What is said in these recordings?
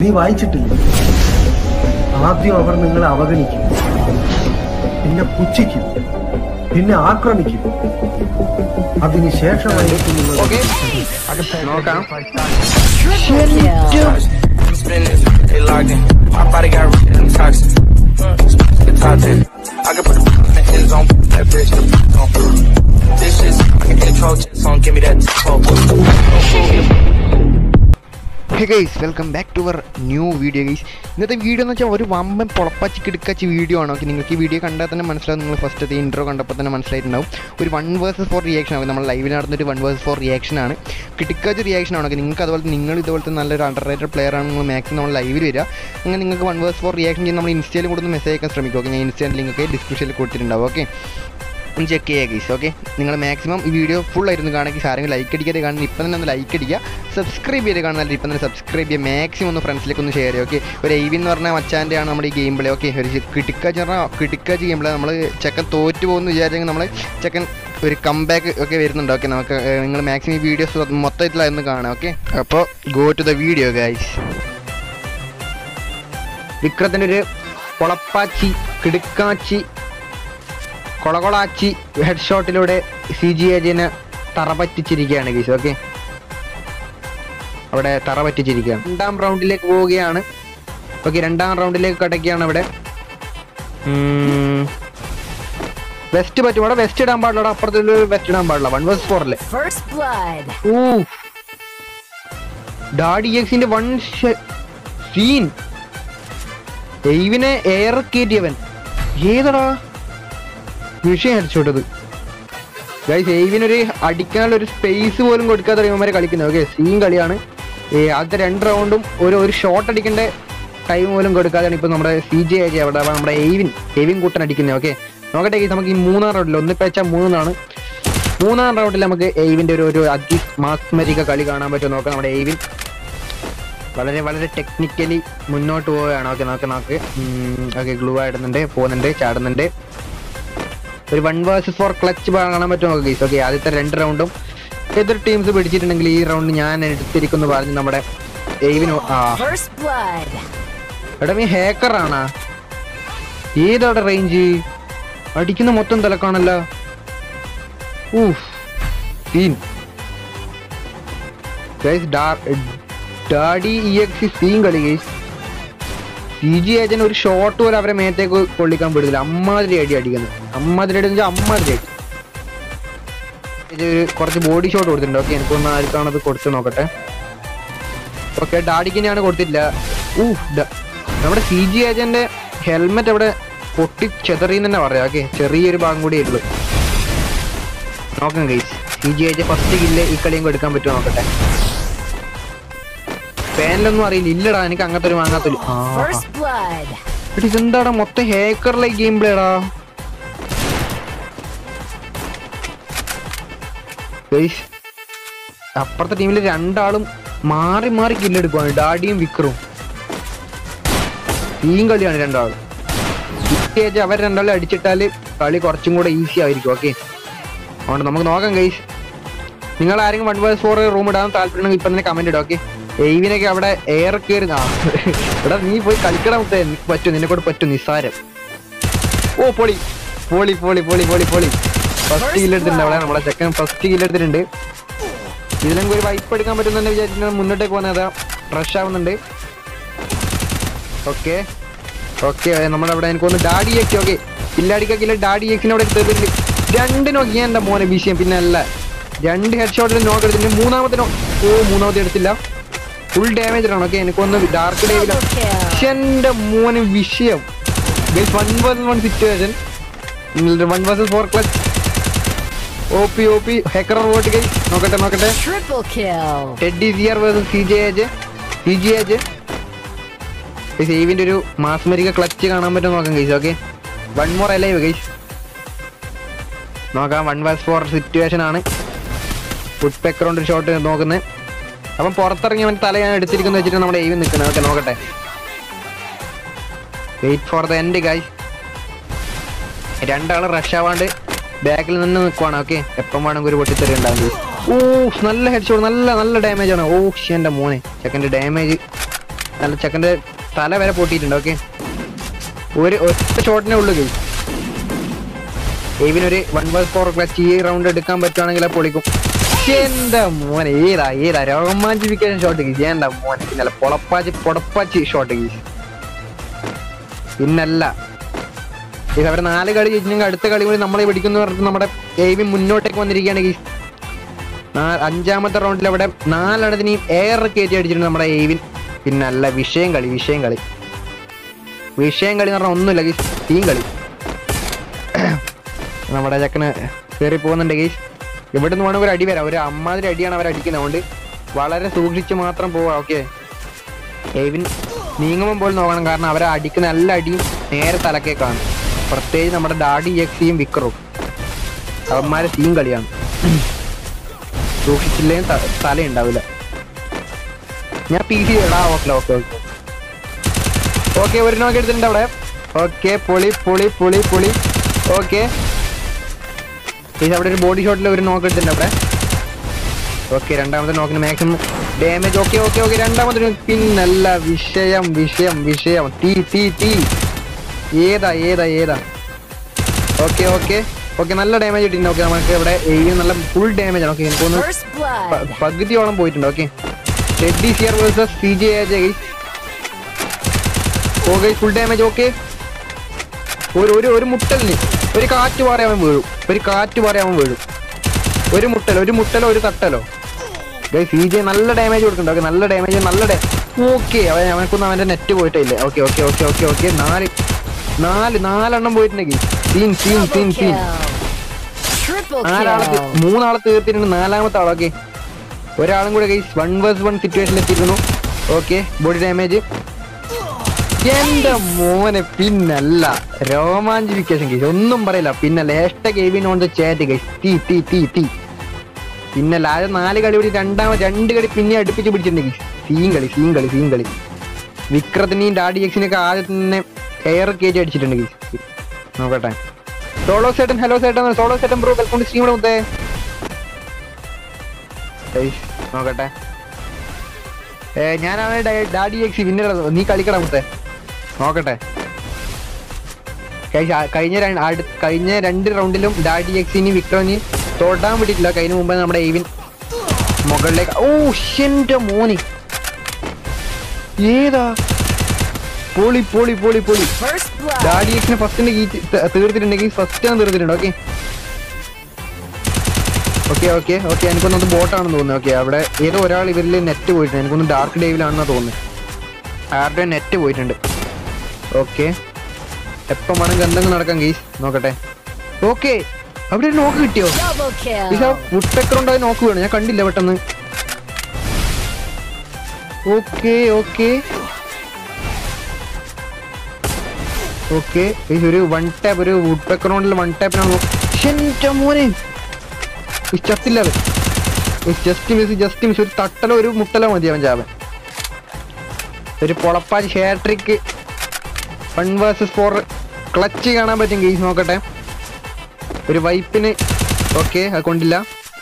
നീ വായിച്ചിട്ടില്ല ആദ്യം അവർ നിങ്ങളെ അവഗണിക്കും പിന്നെ പുച്ഛിക്കും പിന്നെ ആക്രമിക്കും അതിനുശേഷമായിരിക്കും നിങ്ങൾ ഓക്കെ നോക്കാം Triple kill. Spinning, they locked in. My body got rid of them toxins. The top 10. I can put the in the end zone, put that bitch in the zone. This shit's like an intro to the song, give me that tempo. Hey guys welcome back to our new video guys ഇന്നത്തെ video എന്ന് വെച്ചാൽ ഒരു വമ്പൻ പൊളപ്പച്ച് കിടക്കച്ച് video ആണ് okay നിങ്ങൾക്ക് ഈ video കണ്ടാൽ തന്നെ മനസ്സിലാവും നിങ്ങൾ ഫസ്റ്റത്തെ ഇൻട്രോ കണ്ടപ്പോൾ തന്നെ മനസ്സിലായിട്ടുണ്ടാവും ഒരു വൺ വേഴ്സസ് ഫോർ റിയാക്ഷൻ ആണ് നമ്മൾ ലൈവിൽ നടന്നൊരു വൺ വേഴ്സസ് ഫോർ റിയാക്ഷൻ ആണ് കിടക്കച്ച് റിയാക്ഷൻ ആണ് ഓക്കെ നിങ്ങൾക്ക് അതുപോലെ നിങ്ങൾ ഇതുപോലത്തെ നല്ലൊരു അണ്ടർ റേറ്റഡ് പ്ലെയർ ആണ് നിങ്ങൾ മാക്സിമം നമ്മൾ ലൈവിൽ വരിക അങ്ങനെ നിങ്ങൾക്ക് വൺ വേഴ്സ് ഫോർ റിയാക്ഷൻ ചെയ്ത് നമ്മൾ ഇൻസ്റ്റയിൽ കൂടെ ഒന്ന് മെസ്സേജ് അയക്കാൻ ശ്രമിക്കും ഓക്കെ ഞാൻ ഇൻസ്റ്റയിൽ ലിങ്ക് ഒക്കെ ഡിസ്ക്രിപ്ഷനിൽ കൊടുത്തിട്ടുണ്ടാവും ഓക്കെ ഒന്ന് ചെക്ക് ചെയ്യുക ഗൈസ് ഓക്കെ നിങ്ങൾ മാക്സിമം ഈ വീഡിയോ ഫുൾ ആയിരുന്നു കാണുമെങ്കിൽ ആരെങ്കിലും ലൈക്ക് അടിക്കാതെ കാണുന്ന ഇപ്പം തന്നെ ഒന്ന് ലൈക്ക് അടിക്കുക സബ്സ്ക്രൈബ് ചെയ്ത് കാണുന്നില്ല ഇപ്പം തന്നെ സബ്സ്ക്രൈബ് ചെയ്യുക മാക്സിമം ഒന്ന് ഫ്രണ്ട്സിലേക്ക് ഒന്ന് ഷെയർ ചെയ്യുക ഓക്കെ ഒരു എയ്വി എന്ന് പറഞ്ഞാൽ മച്ചാൻ്റെ ആണ് നമ്മുടെ ഈ ഗെയിം പ്ലേ ഓക്കെ ഒരു കിട്ടിക്കാച്ച് പറഞ്ഞാൽ കിട്ടിക്കാച്ച് ഗെയിം പ്ലേ നമ്മൾ ചെക്കൻ തോറ്റു പോകുന്നു വിചാരിച്ചെങ്കിൽ നമ്മൾ ചെക്കൻ ഒരു കംബാക്ക് ഒക്കെ വരുന്നുണ്ട് ഓക്കെ നമുക്ക് നിങ്ങൾ മാക്സിമം ഈ വീഡിയോസ് മൊത്തത്തിലായിരുന്നു കാണാം ഓക്കെ അപ്പോൾ go to the video guys വിക്രത്തിൻ്റെ ഒരു പൊളപ്പാച്ചി കിടുക്കാച്ചി കൊളകൊളാച്ചി ഹെഡ് ഷോട്ടിലൂടെ സി ജി ഏജന് തറ പറ്റിച്ചിരിക്കുകയാണ് ഗീസ് ഓക്കെ അവിടെ തറ പറ്റിച്ചിരിക്കുകയാണ് രണ്ടാം റൗണ്ടിലേക്ക് പോവുകയാണ് ഓക്കെ രണ്ടാം റൗണ്ടിലേക്ക് കടക്കുകയാണ് അവിടെ വെസ്റ്റ് പറ്റും അവിടെ വെസ്റ്റ് ഇടാൻ പാടില്ല അപ്പുറത്തൊരു വെസ്റ്റ് ഇടാൻ പാടില്ല വൺ വേഴ്സ് ഫോർ അല്ലേ First blood. ഓ ഡാഡി എക്സിന്റെ വൺ സീൻ എയ്വിനെ എയർ കയറ്റിയവൻ ഏതടാ വിഷയം അടിച്ചോട്ടത് ഗൈസ് എയ്വിനൊരു അടിക്കാനുള്ള ഒരു സ്പേസ് പോലും കൊടുക്കാതെ ഇവന്മാരെ കളിക്കുന്നത് ഓക്കെ സീൻ കളിയാണ് ഏ, ആദ്യത്തെ രണ്ട് റൗണ്ടും ഒരു ഒരു ഷോട്ട് അടിക്കേണ്ട ടൈം പോലും കൊടുക്കാതെയാണ് ഇപ്പൊ നമ്മുടെ സി ജെ ആയി അവിടെ നമ്മുടെ എയ്വിൻ എയ്വിൻ കൂട്ടൻ അടിക്കുന്നത് ഓക്കെ നോക്കട്ടെ guys, നമുക്ക് ഈ മൂന്നാം റൗണ്ടിൽ ഒന്നിപ്പോ വെച്ചാൽ മൂന്നാണ് മൂന്നാം റൗണ്ടിൽ നമുക്ക് എയ്വിന്റെ ഒരു ഒരു അതി മാസ്മരിക കളി കാണാൻ പറ്റുമോ നോക്കാം നമ്മുടെ എയ്വിൻ വളരെ വളരെ ടെക്നിക്കലി മുന്നോട്ട് പോവുകയാണ് ഓക്കെ നോക്ക് നോക്ക് ഓക്കെ ഗ്ലൂ ആടുന്നുണ്ട് പോകുന്നുണ്ട് ചാടുന്നുണ്ട് ഒരു വൺ വേഴ്സസ് ഫോർ ക്ലച്ച് കാണാൻ പറ്റുമോ നോക്ക് ഗൈസ് ഓക്കെ ആദ്യത്തെ രണ്ട് റൗണ്ടും എതിർ ടീംസ് പിടിച്ചിട്ടുണ്ടെങ്കിൽ ഈ റൗണ്ട് ഞാൻ എടുത്തിരിക്കുന്നു പറഞ്ഞ് നമ്മുടെ എയ്വിനോ ആ First blood. എടാ നീ ഹാക്കറാണാ ഏതവിടെ റേഞ്ച് അടിക്കുന്ന മൊത്തം തലക്കാണല്ലോ oof scene guys Daddy E X scene കളി ഗൈസ് സി ജി ഏജന് ഒരു ഷോട്ട് പോലും അവരെ മേത്തേക്ക് കൊള്ളിക്കാൻ പറ്റില്ല അമ്മാതിരി അടി അടിക്കുന്നത് അമ്മാതിരി അടി എന്ന് വെച്ചാൽ അമ്മാതിരി അടി ഇത് ഒരു കുറച്ച് ബോഡി ഷോട്ട് കൊടുത്തിട്ടുണ്ട് ഓക്കെ എനിക്കൊന്ന് ആർക്കാണത് കൊടുത്ത് നോക്കട്ടെ ഓക്കെ ഡാഡിക്കിനെയാണ് കൊടുത്തില്ല ഊ ഡ- നമ്മുടെ സി ജി ഏജന്റെ ഹെൽമെറ്റ് അവിടെ പൊട്ടി ചെതറിന്ന് തന്നെ പറയാം ഓക്കെ ചെറിയൊരു ഭാഗം കൂടി ഉള്ളു നോക്കാം guys C G age first kill ഈ കളിയും എടുക്കാൻ പറ്റുമോ നോക്കട്ടെ ഫാനിലൊന്നും അറിയില്ല ഇല്ലടാ എനിക്ക് അങ്ങനത്തെ ഒരു വാങ്ങാത്തൊരു First blood. ഇതെന്താടാ മൊത്തം ഹേക്കറിലെ ഗെയിം പ്ലേടാ ഗൈസ് അപ്പുറത്തെ ടീമിൽ രണ്ടാളും മാറി മാറി കില്ലെടുക്കുവാണ് ഡാഡിയും വിക്രും ടീം കളിയാണ് രണ്ടാളും വിക്കേജ് അവർ രണ്ടാളും അടിച്ചിട്ടാല് കളി കുറച്ചും കൂടെ ഈസി ആയിരിക്കും ഓക്കെ അതുകൊണ്ട് നമുക്ക് നോക്കാം ഗൈസ് നിങ്ങൾ ആരെങ്കിലും വൺ വേഴ്സ് ഫോർ റൂം ഇടാൻ താല്പര്യമുണ്ടെങ്കിൽ ഇപ്പൊ തന്നെ കമന്റ് ഇടും ഓക്കെ എയ്വിനൊക്കെ അവിടെ എയർ കയറി ആ എടാ നീ പോയി കളിക്കണം മുത്തേ. നിനക്ക് പറ്റും നിന്നെ കൊണ്ട് പറ്റും നിസ്സാരം ഓ പൊളി പൊളി പൊളി പൊളി പൊളി പൊളി ഫസ്റ്റ് കില്ല് എടുത്തിട്ടുണ്ട് അവിടെ നമ്മളെ ചെക്കൻ ഫസ്റ്റ് കില്ല് എടുത്തിട്ടുണ്ട് ഇതിലെങ്കിൽ ഒരു വൈപ്പ് എടുക്കാൻ പറ്റുമെന്ന് വിചാരിച്ചിട്ട് മുന്നോട്ടേക്ക് പോകുന്നത് റഷ് ആവുന്നുണ്ട് ഓക്കെ ഓക്കെ നമ്മളവിടെ എനിക്കൊന്ന് ഡാഡി എക്സ് ഓക്കെ കില്ലടിക്കില്ല ഡാഡി എക്സിനെ അവിടെ എടുത്തിട്ടുണ്ട് രണ്ട് നോക്കി എൻ്റെ മോനെ വിഷയം പിന്നെ അല്ല രണ്ട് ഹെഡ് ഷോട്ടിൽ നോക്ക് എടുത്തിട്ടുണ്ട് മൂന്നാമത്തെ നോ ഓ മൂന്നാമത്തെ എടുത്തില്ല ഫുൾ ഡാമേജ് ആണ് ഓക്കെ എനിക്കൊന്ന് ഡാർക്ക് ഡേവില Double kill. എന്റെ മോന് വിഷയം one versus one situation one versus four clutch O P O P hacker bot കൈ നോക്കട്ടെ നോക്കട്ടെ Triple kill. Teddy CR versus C J age C G age സേവിന്റെ ഒരു മാസ്മരിക ക്ലച്ച് കാണാൻ പറ്റും നോക്കാം guys okay one more alive guys നോക്കാം വൺ വേഴ്സ് ഫോർ സിറ്റുവേഷൻ ആണ് ഫുഡ് പെക്കറോണ്ട് ഒരു ഷോട്ട് നോക്കുന്നത് അപ്പം പുറത്തിറങ്ങി അവൻ തല ഞാൻ എടുത്തിരിക്കുന്ന വെച്ചിട്ട് നമ്മുടെ എയിവ് നിൽക്കുന്നത് ഓക്കെ നോക്കട്ടെ wait for the end guys രണ്ടാൾ റഷ് ആവാണ്ട് ബാക്കിൽ നിന്ന് നിൽക്കുവാണ് ഓക്കെ എപ്പം വേണമെങ്കിൽ ഒരു പൊട്ടിത്തെറി ഉണ്ടാവും ഓ നല്ല ഹെഡ് ഷോട്ട് നല്ല നല്ല ഡാമേജ് ആണ് ഓ എന്റെ മോനെ സെക്കൻഡ് ഡാമേജ് നല്ല ചെക്കൻ്റെ തല വരെ പൊട്ടിയിട്ടുണ്ട് ഓക്കെ ഒരു ഒറ്റ ഷോട്ടിനെ ഉള്ളൂ ഗെയിം എയ്വിനൊരു വൺ ബൈ ഫോർ ക്ലച്ച് ഈ റൗണ്ട് എടുക്കാൻ പറ്റുവാണെങ്കിൽ അത് പൊളിക്കും എന്താ മോനെ ഏതാ ഏതാ രോമാഞ്ചിഫിക്കേഷൻ ഷോട്ട് ഗീസ് എന്താ മോനെ പിന്നല്ല പൊളപ്പാച്ചി പൊടപ്പാച്ചി ഷോട്ട് ഗീസ് പിന്നല്ല ഇത് അവരെ നാല് കളി ജയിച്ചെങ്കിൽ അടുത്ത കളി കൂടി നമ്മളെ പിടിക്കുന്നു പറഞ്ഞിട്ട് നമ്മുടെ എയ്വി മുന്നോട്ടേക്ക് വന്നിരിക്കുകയാണ് ഗീസ് നാ- അഞ്ചാമത്തെ റൗണ്ടിൽ അവിടെ നാലെണ്ണത്തിന് എയർ കയറ്റി അടിച്ചിട്ടുണ്ട് നമ്മുടെ എയ്വിൻ പിന്നല്ല വിഷയം കളി വിഷയം കളി വിഷയം കളി എന്ന് പറഞ്ഞാൽ ഒന്നുമില്ല ഗീസ് ടീം കളി നമ്മുടെ ചക്കന് കയറി പോകുന്നുണ്ട് ഗീസ് ഇവിടെ നിന്ന് വേണമെങ്കിൽ ഒരു അടി വരാം ഒരു അമ്മാതിരി അടിയാണ് അവർ അടിക്കുന്നത് അതുകൊണ്ട് വളരെ സൂക്ഷിച്ച് മാത്രം പോവാം ഓക്കെ എയ്വിൻ നീങ്ങുമ്പോൾ പോലും നോക്കണം കാരണം അവരെ അടിക്കുന്ന എല്ലാ അടിയും നേരെ തലക്കേക്കാണ് പ്രത്യേകിച്ച് നമ്മുടെ ഡാഡി എക്സിയും വിക്രവും അവന്മാരെ സീൻ കളിയാണ് സൂക്ഷിച്ചില്ലെങ്കിൽ ത- തലയുണ്ടാവില്ല ഞാൻ പി സി ഇടാ ഓക്കെ ഓക്കെ ഓക്കെ ഓക്കെ ഒരു നോക്ക് എടുത്തിട്ടുണ്ട് അവിടെ ഓക്കെ പൊളി പൊളി പൊളി പൊളി ഓക്കെ അവിടെ ഒരു ബോഡി ഷോട്ടിൽ ഒരു നോക്ക് എടുത്തിട്ടുണ്ട് അവിടെ ഓക്കെ രണ്ടാമത്തെ നോക്കിന് maximum damage okay okay okay രണ്ടാമത്തെ knock പിന്നല്ല വിഷയം വിഷയം വിഷയം തീ തീ തീ ഏതാ ഏതാ ഏതാ ഓക്കെ ഓക്കെ ഓക്കെ നല്ല ഡാമേജ് ഇട്ടിട്ടുണ്ട് ഓക്കെ നമുക്ക് ഇവിടെ എയ്യും നല്ല ഫുൾ ഡാമേജ് ആണ് ഓക്കെ എനിക്ക് തോന്നുന്നു First blood. പ- പകുതിയോളം പോയിട്ടുണ്ട് okay Teddy CR versus C G okay full damage okay ഒരു ഒരു ഒരു മുട്ടലിന് ഒരു കാറ്റ് പാറി അവൻ വീഴും ഒരു കാറ്റ് പാറി അവൻ വീഴും ഒരു മുട്ടൽ ഒരു മുട്ടലോ ഒരു തട്ടലോ സി ജെ നല്ല ഡാമേജ് കൊടുക്കുന്നുണ്ട് ഓക്കെ നല്ല ഡാമേജ് നല്ല ഡേ ഓക്കെ അവൻ അവനക്കൊന്നും അവന്റെ നെറ്റ് പോയിട്ടില്ല okay okay okay okay okay നാല് നാല് നാലെണ്ണം പോയിട്ടുണ്ടെങ്കിൽ scene scene scene Double scene kill. Triple നാലാളെ തീ- kill. മൂന്നാളെ തീർത്തിട്ടുണ്ട് നാലാമത്തെ ആളൊക്കെ ഒരാളും കൂടെ കൈസ് വൺ വേഴ്സ് വൺ സിറ്റുവേഷനിൽ എത്തിയിരുന്നു ഓക്കെ ബോഡി ഡാമേജ് എന്റെ മോനെ പിന്നല്ല രോമാഞ്ചിഫിക്കേഷൻ കേസ് ഒന്നും പറയില്ല പിന്നല്ല hashtag Evin on the chat case തീ തീ തീ തീ പിന്നല്ല ആദ്യം നാല് കളി കൂടി രണ്ടാമത് രണ്ട് കളി പിന്നെ അടുപ്പിച്ച് പിടിച്ചിട്ടുണ്ട് കേസ് സീൻ കളി സീൻ കളി സീൻ കളി വിക്രത്തിനെയും ഡാഡി എക്സിനെയൊക്കെ ആദ്യം തന്നെ എയർ കേജ് അടിച്ചിട്ടുണ്ട് കേസ് നോക്കട്ടെ സോളോ സേട്ടൻ ഹലോ സേട്ടൻ സോളോ സേട്ടൻ ബ്രോ വെൽക്കം ടു സ്ട്രീം മുത്തേ ഗയ്സ്, നോക്കട്ടെ ഏ ഞാനാണ് ഡാ- ഡാഡി എക്സി വിന്നർ നീ കളിക്കടാ മുത്തേ നോക്കട്ടെ ഗയ്സ്, ആ- കഴിഞ്ഞ ര- അടു- കഴിഞ്ഞ രണ്ട് റൗണ്ടിലും ഡാഡി എക്സിനി വിക്രമിനി തൊടാൻ വിട്ടിട്ടില്ല കഴിഞ്ഞ മുമ്പ് നമ്മുടെ എയ്വിൻ മുകളിലേക്ക് ഓ എന്റെ മോനി ഏതാ പൊളി പൊളി പൊളി പൊളി First blood. ഡാഡി എക്സിന് ഫസ്റ്റിന്റെ കീ തീർത്തിട്ടുണ്ടെങ്കിൽ ഫസ്റ്റ് ആണ് തീർത്തിട്ടുണ്ട് ഓക്കെ ഓക്കെ ഓക്കെ ഓക്കെ എനിക്കൊന്നത് ബോട്ടാണെന്ന് തോന്നുന്നു ഓക്കെ അവിടെ ഏതോ ഒരാൾ ഇവരിൽ നെറ്റ് പോയിട്ടുണ്ട് എനിക്കൊന്ന് ഡാർക്ക് ഡേവിലാണെന്ന് തോന്നുന്നു ആരുടെ നെറ്റ് പോയിട്ടുണ്ട് ഓക്കെ എപ്പം വേണമെങ്കിൽ എന്തെങ്കിലും നടക്കാം ഗീസ് നോക്കട്ടെ ഓക്കെ അവിടെ ഒരു നോക്ക് കിട്ടിയോ Double ഗീസ് ആ kill. ഫുട്ടക്കറുണ്ടായി നോക്ക് വേണം ഞാൻ കണ്ടില്ല പെട്ടെന്ന് ഓക്കെ ഓക്കെ ഓക്കെ ഒരു വൺ ടാപ്പ് ഒരു വുഡ് പെക്കറോണ്ടിൽ വൺ ടാപ്പിനാണ് എന്റെ മോനെ ഈ ചത്തില്ല അവൻ ജസ്റ്റ് മിസ് ജസ്റ്റ് മിസ് ഒരു തട്ടലോ ഒരു മുട്ടലോ മതി അവൻ ചാവൻ ഒരു പൊളപ്പാച്ച് hat trick one versus four clutch കാണാൻ പറ്റും ഗെയ്സ് നോക്കട്ടെ ഒരു വൈപ്പിന് ഓക്കെ അത് കൊണ്ടില്ല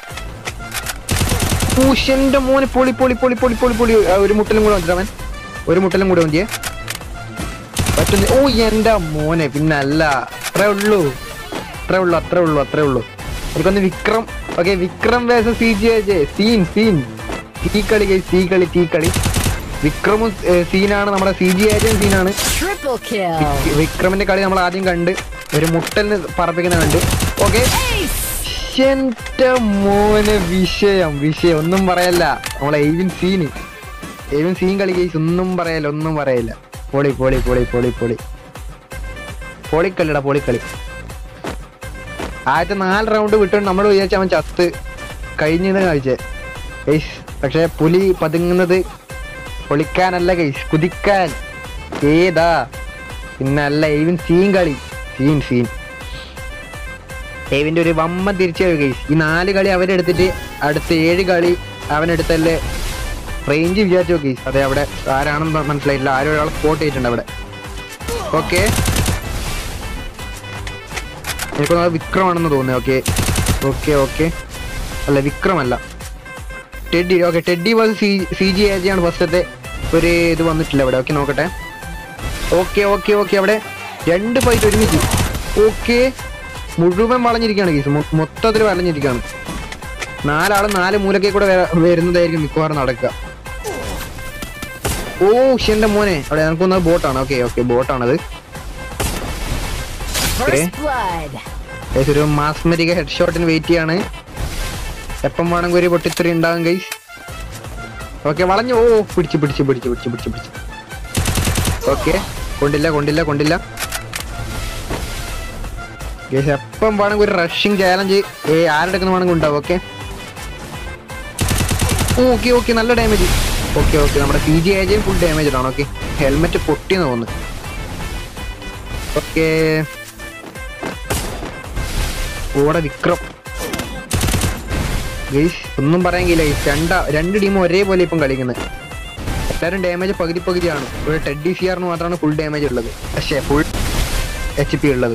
പൂശന്റെ മോനെ പൊളി പൊളി പൊളി പൊളി പൊളി പൊളി ആ, ഒരു മുട്ടലും കൂടെ വന്നിട്ട് അവൻ ഒരു മുട്ടലും കൂടെ വന്നിയേ പറ്റുന്ന ഓ എന്റെ മോനെ പിന്നെ അല്ല അത്രേ ഉള്ളൂ അത്രേ ഉള്ളൂ അത്രേ ഉള്ളൂ അത്രേ ഉള്ളൂ എനിക്കൊന്ന് Vikram okay Vikram versus C G J scene scene തീ കളി guys, തീ കളി തീ കളി വിക്രമും ഏർ, സീനാണ് നമ്മുടെ സി ജി ഏജൻ സീനാണ് Triple kill. വിക്- വിക്രമിന്റെ കളി നമ്മൾ ആദ്യം കണ്ട് ഒരു മുട്ടലിന് പറപ്പിക്കുന്ന കണ്ട് ഓക്കെ Ace. എന്റെ മോനെ വിഷയം വിഷയം ഒന്നും പറയല്ല നമ്മളെ എയ്വിൻ സീന് എയ്വിൻ സീൻ കളി കേസ് ഒന്നും പറയല്ല ഒന്നും പറയല്ല പൊളി പൊളി പൊളി പൊളി പൊളി പൊളിക്കളിടാ പൊളിക്കളി ആദ്യത്തെ നാല് റൗണ്ട് വിട്ടുകൊണ്ട് നമ്മൾ വിചാരിച്ച അവൻ ചത്ത് കഴിഞ്ഞത് കഴിച്ചേ ഗൈസ് പക്ഷെ പുലി പതുങ്ങുന്നത് പൊളിക്കാനല്ല ഗൈസ് കുതിക്കാൻ ഏതാ പിന്നല്ല ഈവൻ സീൻ കളി സീൻ സീൻ ഏവിന്റെ ഒരു വമ്മ തിരിച്ചു ഗൈസ് ഈ നാല് കളി അവരെടുത്തിട്ട് അടുത്ത ഏഴ് കളി അവനെടുത്തല്ലേ റേഞ്ച് വിചാരിച്ചു ഗൈസ് അതെ അവിടെ ആരാണെന്ന് മനസ്സിലായില്ല ആരും ഒരാൾ സ്പോട്ട് ചെയ്തിട്ടുണ്ട് അവിടെ ഓക്കെ എനിക്കൊന്ന് വിക്രമാണെന്ന് തോന്നുന്നു ഓക്കെ ഓക്കെ ഓക്കെ അല്ല വിക്രമല്ല Teddy okay Teddy versus C C G age ആണ് ഫസ്റ്റത്തെ ഒരു ഇത് വന്നിട്ടില്ല ഇവിടെ ഓക്കെ നോക്കട്ടെ ഓക്കെ ഓക്കെ ഓക്കെ അവിടെ രണ്ട് ഫൈറ്റ് ഒരുമിച്ച് ഓക്കെ മുഴുവൻ വളഞ്ഞിരിക്കുകയാണ് കേസ് മൊത്തത്തിൽ വളഞ്ഞിരിക്കുകയാണ് നാലാള് നാല് മൂലക്കെ കൂടെ വര- വരുന്നതായിരിക്കും മിക്കവാറും നടക്കുക ഓ എന്റെ മോനെ അവിടെ നമുക്കൊന്ന് ബോട്ടാണ് ഓക്കെ ഓക്കെ ബോട്ടാണത് First blood. ഗൈസ് ഒരു മാസ്മരിക ഹെഡ് ഷോട്ടിന് വെയിറ്റ് ചെയ്യാണ് എപ്പം വേണമെങ്കിൽ ഒരു പൊട്ടിത്തെറി ഉണ്ടാകും ഗൈസ് ഓക്കെ വളഞ്ഞു ഓ പിടിച്ച് പിടിച്ച് പിടിച്ച് പിടിച്ച് പിടിച്ച് പിടിച്ച് ഓക്കെ കൊണ്ടില്ല കൊണ്ടില്ല കൊണ്ടില്ല ഗൈസ് എപ്പം വേണമെങ്കിൽ ഒരു റഷിങ് ചാലഞ്ച് ഏ ആരെടുക്കുന്ന വേണമെങ്കിൽ ഉണ്ടാവും ഓക്കെ ഓക്കെ ഓക്കെ നല്ല ഡാമേജ് ഓക്കെ ഓക്കെ നമ്മുടെ സി ജി ഏജയും ഫുൾ ഡാമേജ് ആണ് ഓക്കെ ഹെൽമെറ്റ് പൊട്ടിയെന്ന് തോന്നുന്നു ഓക്കെ ഓടെ വിക്രം ഗൈസ് ഒന്നും പറയാൻ കഴിയില്ല ഗൈസ് രണ്ട രണ്ട് ടീമും ഒരേപോലെ ഇപ്പം കളിക്കുന്നത് എല്ലാവരും ഡാമേജ് പകുതി പകുതിയാണ് ഒരു ടെഡി സി ആറിന് മാത്രമാണ് ഫുൾ ഡാമേജ് ഉള്ളത് പക്ഷേ ഫുൾ എച്ച് പി ഉള്ളത്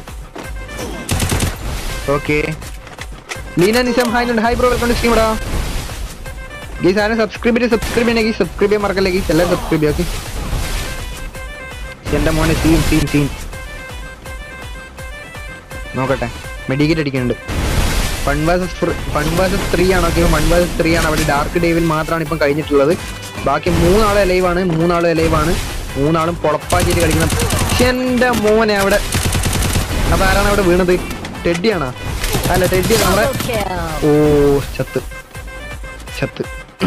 ഓക്കെ ലീന നിസം ഹായ് ഉണ്ട് ഹായ് ബ്രോ വെൽക്കം ടു സ്ട്രീമടാ ഗൈസ് ആരും സബ്സ്ക്രൈബ് ചെയ്ത് സബ്സ്ക്രൈബ് ചെയ്യണേ ഗൈസ് സബ്സ്ക്രൈബ് ചെയ്യാൻ മറക്കല്ലേ ഗൈസ് എല്ലാം സബ്സ്ക്രൈബ് ചെയ്യാം ഓക്കെ എൻ്റെ മോനെ സീൻ സീൻ സീൻ നോക്കട്ടെ മെഡിക്കേറ്റ് അടിക്കുന്നുണ്ട് one versus one versus three ആണ് ഓക്കെ ഫൺ വേഴ്സസ് ത്രീ ആണ് അവിടെ ഡാർക്ക് ഡേവിൽ മാത്രമാണ് ഇപ്പം കഴിഞ്ഞിട്ടുള്ളത് ബാക്കി മൂന്നാളെ ലൈവ് ആണ് മൂന്നാളെ ലൈവ് ആണ് മൂന്നാളും പൊളപ്പാക്കിയിട്ട് കളിക്കണം ശ്ശെ, എൻ്റെ മോനെ അവിടെ അതാരാണ് അവിടെ വീണത് ടെഡിയാണോ അല്ല ടെഡി നമ്മുടെ Double kill. ഓ ചത്ത് ചത്ത്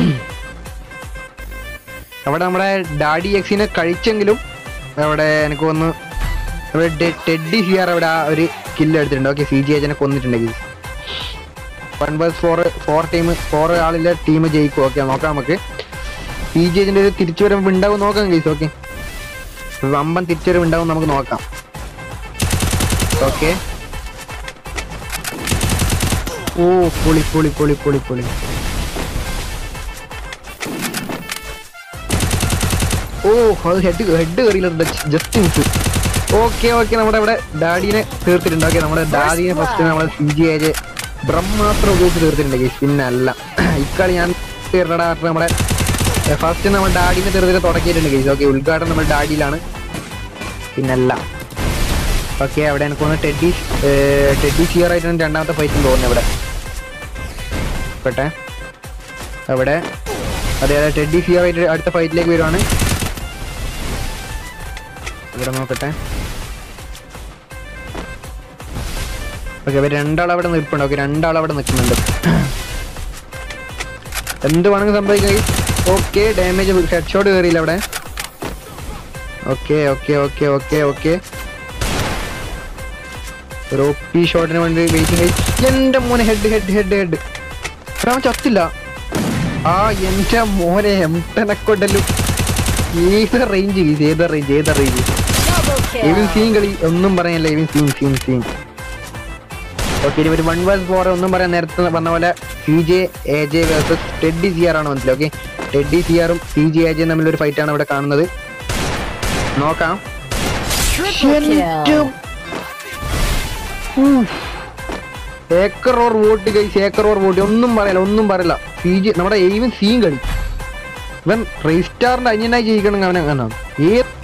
അവിടെ നമ്മുടെ ഡാഡി എക്സിനെ കഴിച്ചെങ്കിലും അവിടെ എനിക്ക് തോന്നുന്നു അവിടെ ടെ- ടെഡി സിയാർ അവിടെ ആ ഒരു കില്ല് എടുത്തിട്ടുണ്ട് ഓക്കെ സി ജി എച്ചിനെ കൊന്നിട്ടുണ്ടെങ്കിൽ one versus four four team four ആളിലെ ടീം ജയിക്കും ഓക്കെ നോക്കാം നമുക്ക് സി ജി എച്ചിന്റെ ഒരു തിരിച്ചുവരവ് ഉണ്ടാവും നോക്കാം ഗൈസ് ഓക്കെ വമ്പൻ തിരിച്ചുവരവ് ഉണ്ടാവും നമുക്ക് നോക്കാം ഓക്കെ ഓ പൊളി പൊളി പൊളി പൊളി പൊളി ഓ അത് ഹെഡ് ഹെഡ് കയറിയില്ല ജസ്റ്റ് മിസ് ഓക്കെ ഓക്കെ നമ്മുടെ ഇവിടെ ഡാഡിനെ തീർത്തിട്ടുണ്ട് ഓക്കെ നമ്മുടെ ഡാഡിനെ ഫസ്റ്റ് നമ്മുടെ സി ജി ഏജ് ബ്രഹ്മാസ്ത്രം ഉപയോഗിച്ച് തീർത്തിട്ടുണ്ട് ഗൈസ് പിന്നെ അല്ല ഇക്കളി ഞാൻ തീർന്നടാ നമ്മുടെ ഫസ്റ്റ് നമ്മൾ ഡാഡിനെ തീർത്തിട്ട് തുടക്കിയിട്ടുണ്ട് ഗൈസ് ഓക്കെ ഉദ്ഘാടനം നമ്മുടെ ഡാഡിയിലാണ് പിന്നല്ല ഓക്കെ അവിടെ എനിക്ക് തോന്നുന്നു ടെഡി ടെഡി സിയർ ആയിട്ടാണ് രണ്ടാമത്തെ ഫൈറ്റും തോന്നുന്നത് ഇവിടെ പെട്ടെ അവിടെ അതെ അതെ ടെഡി സിയർ ആയിട്ട് അടുത്ത ഫൈറ്റിലേക്ക് വരുവാണ് ഇവിടെ നോക്കട്ടെ ഓക്കെ അവർ രണ്ടാൾ അവിടെ നിൽപ്പുണ്ട് ഓക്കെ രണ്ടാൾ അവിടെ നിൽക്കുന്നുണ്ട് എന്ത് വേണമെങ്കിൽ സംഭവിക്കാം ഓക്കെ ഡാമേജ് ഹെഡ് ഷോട്ട് കയറിയില്ല അവിടെ okay okay okay okay okay ഒരു ഒപ്പി ഷോട്ടിന് വേണ്ടി വെയിറ്റിംഗ് എന്റെ മോനെ ഹെഡ് ഹെഡ് ഹെഡ് ഹെഡ് അവൻ ചത്തില്ല ആ എന്റെ മോനെ എംടനെ കൊണ്ടല്ലോ ഏത് റേഞ്ച് ഏത് റേഞ്ച് ഏത് റേഞ്ച് Double ഇവൻ kill. സീൻ കളി ഒന്നും പറയാനില്ല ഇവൻ സീൻ സീൻ സീൻ ഓക്കെ ഇനി ഒരു വൺ വേഴ്സ് ഫോർ ഒന്നും പറയാൻ നേരത്തെ പറഞ്ഞ പോലെ C J A J versus Teddy C R ആണ് മനസ്സിലായി ഓക്കെ ടെഡി സി ആറും സി ജെ എ ജെ തമ്മിലൊരു ഫൈറ്റ് ആണ് ഇവിടെ കാണുന്നത് നോക്കാം Triple kill. Hacker or bot guys hacker or bot ഒന്നും പറയല ഒന്നും പറയല സി ജി നമ്മുടെ എയിവൻ സീൻ കളി ഇവൻ റീസ്റ്റാറിന്റെ അന്യനായി ജയിക്കണം അവനെ അങ്ങനെ ഏത്